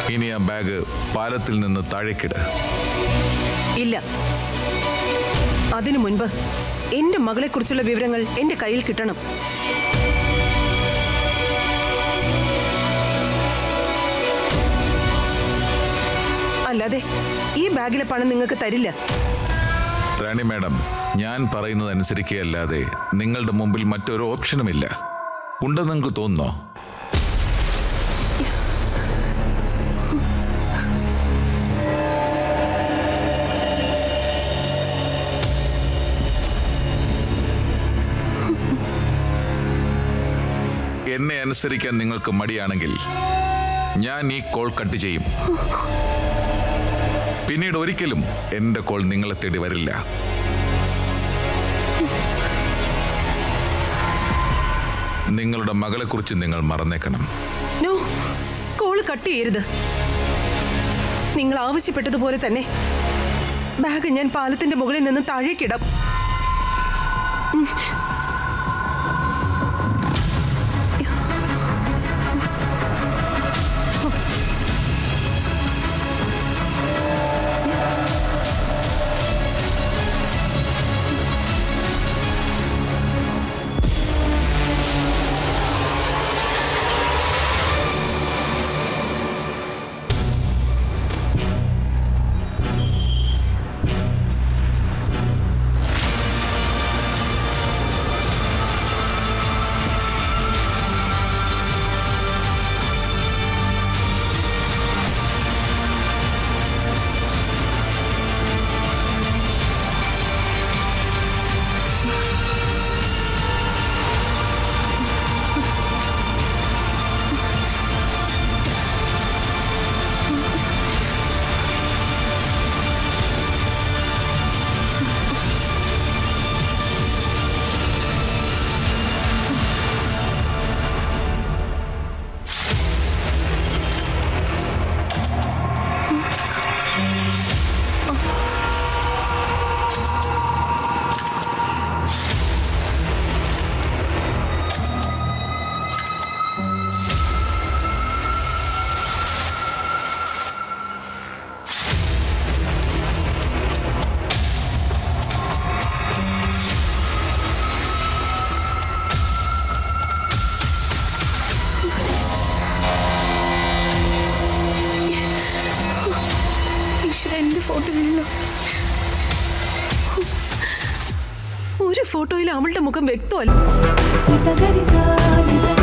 ഇനി ആ ബാഗ് പാലത്തിൽ നിന്ന് താഴേക്കിട് ഇല്ല അതിനു മുൻപ് എന്റെ മകളെക്കുറിച്ചുള്ള വിവരങ്ങൾ എന്റെ കയ്യിൽ കിട്ടണം അല്ലാതെ ഈ ബാഗിലെ പണം നിങ്ങൾക്ക് തരില്ല റാണി മാഡം ഞാൻ പറയുന്നത് അനുസരിക്കുകയല്ലാതെ നിങ്ങളുടെ മുമ്പിൽ മറ്റൊരു ഓപ്ഷനുമില്ല ഉണ്ടെന്ന് നിങ്ങൾക്ക് തോന്നുന്നോ എന്നെ അനുസരിക്കാൻ നിങ്ങൾക്ക് മടിയാണെങ്കിൽ ഞാൻ ഈ കോൾ കട്ട് ചെയ്യും പിന്നീട് ഒരിക്കലും എന്റെ കോൾ നിങ്ങളെ തേടി വരില്ല നിങ്ങളുടെ മകളെക്കുറിച്ച് നിങ്ങൾ മറന്നേക്കണം നോ കോള് കട്ട് ചെയ്യരുത് നിങ്ങൾ ആവശ്യപ്പെട്ടതുപോലെ തന്നെ ബാഗ് ഞാൻ പാലത്തിന്റെ മുകളിൽ നിന്ന് താഴേക്കിടാം ഈശ്വര എന്റെ ഫോട്ടോയാണല്ലോ ഒരു ഫോട്ടോയിൽ അവളുടെ മുഖം വ്യക്തമല്ല നിസ ഗരി സാ, നിസ